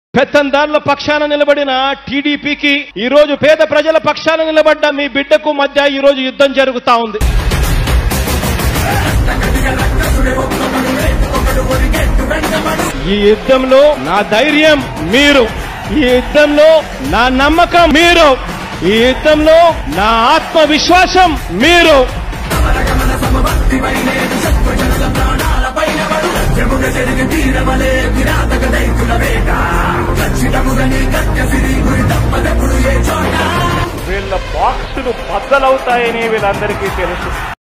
పెత్తందారుల పక్షాన నిలబడిన టీడీపీకి ఈ రోజు పేద ప్రజల పక్షాన నిలబడ్డ మీ బిడ్డకు మధ్య ఈ రోజు యుద్ధం జరుగుతా ఉంది ఈ యుద్ధంలో నా ధైర్యం మీరు ఈ యుద్ధంలో నా నమ్మకం మీరు ఈ యుద్ధంలో నా ఆత్మవిశ్వాసం మీరు వీళ్ళ బాక్సులు బద్దలవుతాయని వీళ్ళందరికీ తెలుసు